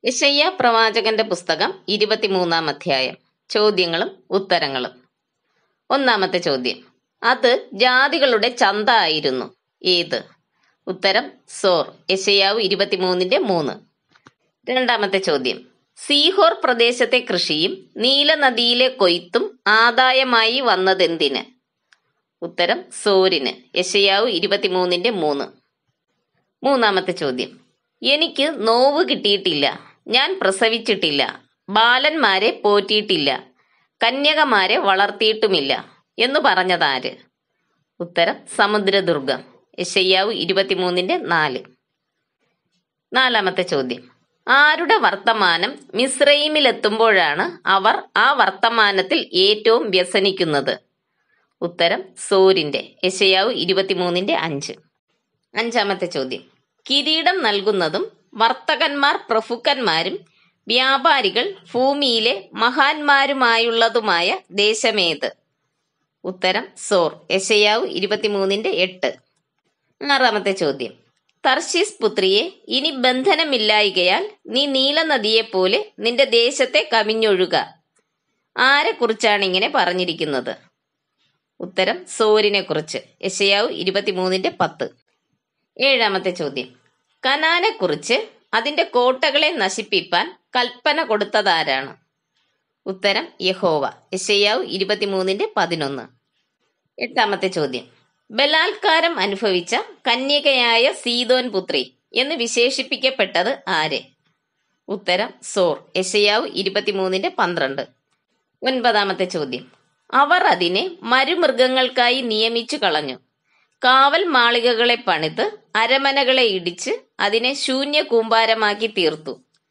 യശയ്യ പ്രവാചകന്റെ പുസ്തകം ഇരുപത്തിമൂന്നാം അധ്യായം ചോദ്യങ്ങളും ഉത്തരങ്ങളും ഒന്നാമത്തെ ചോദ്യം അത് ജാതികളുടെ ചന്ത ആയിരുന്നു ഏത് ഉത്തരം സോർ യശയ്യാവ് ഇരുപത്തിമൂന്നിന്റെ മൂന്ന് രണ്ടാമത്തെ ചോദ്യം സീഹോർ പ്രദേശത്തെ കൃഷിയും നീലനദിയിലെ കൊയ്ത്തും ആദായമായി വന്നതെന്തിന് ഉത്തരം സോരിന് യശയാവ് ഇരുപത്തിമൂന്നിന്റെ മൂന്ന് മൂന്നാമത്തെ ചോദ്യം എനിക്ക് നോവ് കിട്ടിയിട്ടില്ല ഞാൻ പ്രസവിച്ചിട്ടില്ല ബാലന്മാരെ പോറ്റിയിട്ടില്ല കന്യകമാരെ വളർത്തിയിട്ടുമില്ല എന്ന് പറഞ്ഞതാര് ഉത്തരം സമുദ്രദുർഗം യശയ്യാവ് ഇരുപത്തിമൂന്നിന്റെ നാല് നാലാമത്തെ ചോദ്യം ആരുടെ വർത്തമാനം മിസ്രൈമിലെത്തുമ്പോഴാണ് അവർ ആ വർത്തമാനത്തിൽ ഏറ്റവും വ്യസനിക്കുന്നത് ഉത്തരം സോരിന്റെ യശയാവ് ഇരുപത്തിമൂന്നിന്റെ അഞ്ച് അഞ്ചാമത്തെ ചോദ്യം കിരീടം നൽകുന്നതും വർത്തകന്മാർ പ്രഭുക്കന്മാരും വ്യാപാരികൾ ഭൂമിയിലെ മഹാന്മാരുമായുള്ളതുമായ ദേശമേത് ഉത്തരം സോർ യശയാവ് ഇരുപത്തിമൂന്നിന്റെ എട്ട് ആറാമത്തെ ചോദ്യം തർശീസ് പുത്രിയെ ഇനി ബന്ധനമില്ലായികയാൽ നീ നീലനദിയെപ്പോലെ നിന്റെ ദേശത്തെ കവിഞ്ഞൊഴുക ആരെക്കുറിച്ചാണ് ഇങ്ങനെ പറഞ്ഞിരിക്കുന്നത് ഉത്തരം സോരിനെ കുറിച്ച് യശയാവ് ഇരുപത്തിമൂന്നിന്റെ പത്ത് ഏഴാമത്തെ ചോദ്യം കനാനെ കുറിച്ച് അതിന്റെ കോട്ടകളെ നശിപ്പിപ്പാൻ കൽപ്പന കൊടുത്തതാരാണ് ഉത്തരം യഹോവ യശയാവ് ഇരുപത്തിമൂന്നിന്റെ പതിനൊന്ന് എട്ടാമത്തെ ചോദ്യം ബലാത്കാരം അനുഭവിച്ച കന്യകയായ സീതോൻ പുത്രി എന്ന് വിശേഷിപ്പിക്കപ്പെട്ടത് ആര് ഉത്തരം സോർ യശയാവ് ഇരുപത്തിമൂന്നിന്റെ പന്ത്രണ്ട് ഒൻപതാമത്തെ ചോദ്യം അവർ അതിനെ മരുമൃഗങ്ങൾക്കായി നിയമിച്ചു കളഞ്ഞു കാവൽ മാളികകളെ പണിത് അരമനകളെ ഇടിച്ച് അതിനെ ശൂന്യ കൂമ്പാരമാക്കി തീർത്തു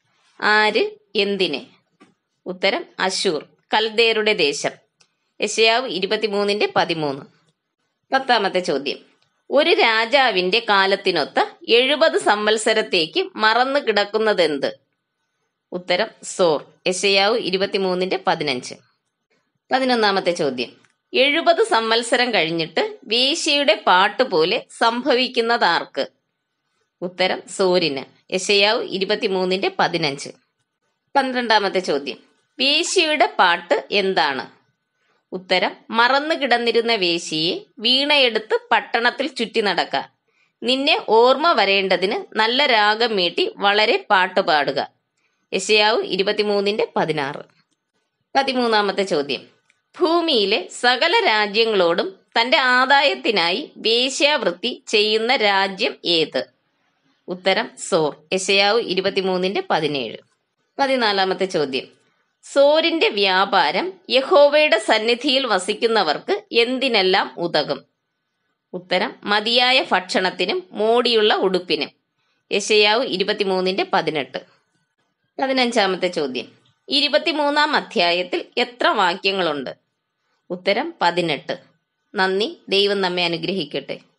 ആര് എന്തിനെ ഉത്തരം അശൂർ കൽദേരുടെ ദേശം യശയാവ് ഇരുപത്തിമൂന്നിന്റെ പതിമൂന്ന് പത്താമത്തെ ചോദ്യം ഒരു രാജാവിന്റെ കാലത്തിനൊത്ത എഴുപത് സംവത്സരത്തേക്ക് മറന്നു കിടക്കുന്നതെന്ത് ഉത്തരം സോർ യശയാവ് ഇരുപത്തിമൂന്നിന്റെ പതിനഞ്ച് പതിനൊന്നാമത്തെ ചോദ്യം എഴുപത് സംവത്സരം കഴിഞ്ഞിട്ട് വേശ്യയുടെ പാട്ട് പോലെ സംഭവിക്കുന്നതാർക്ക് ഉത്തരം സൂര്യന് യശയാവ് ഇരുപത്തിമൂന്നിന്റെ പതിനഞ്ച് പന്ത്രണ്ടാമത്തെ ചോദ്യം വേശ്യയുടെ പാട്ട് എന്താണ് ഉത്തരം മറന്നു കിടന്നിരുന്ന വേശ്യയെ വീണയെടുത്ത് പട്ടണത്തിൽ ചുറ്റി നടക്ക നിന്നെ ഓർമ്മ വരേണ്ടതിന് നല്ല രാഗം മീട്ടി വളരെ പാട്ട് പാടുക യശയാവ് ഇരുപത്തിമൂന്നിന്റെ പതിനാറ് പതിമൂന്നാമത്തെ ചോദ്യം ഭൂമിയിലെ സകല രാജ്യങ്ങളോടും തന്റെ ആദായത്തിനായി വേശ്യാവൃത്തി ചെയ്യുന്ന രാജ്യം ഏത് ഉത്തരം സോർ യശയാവ് ഇരുപത്തിമൂന്നിന്റെ പതിനേഴ് പതിനാലാമത്തെ ചോദ്യം സോരിന്റെ വ്യാപാരം യഹോവയുടെ സന്നിധിയിൽ വസിക്കുന്നവർക്ക് എന്തിനെല്ലാം ഉതകും ഉത്തരം മതിയായ ഭക്ഷണത്തിനും മോടിയുള്ള ഉടുപ്പിനും യശയാവ് ഇരുപത്തിമൂന്നിന്റെ പതിനെട്ട് പതിനഞ്ചാമത്തെ ചോദ്യം ഇരുപത്തിമൂന്നാം അധ്യായത്തിൽ എത്ര വാക്യങ്ങളുണ്ട് ഉത്തരം പതിനെട്ട് നന്ദി ദൈവം നമ്മെ അനുഗ്രഹിക്കട്ടെ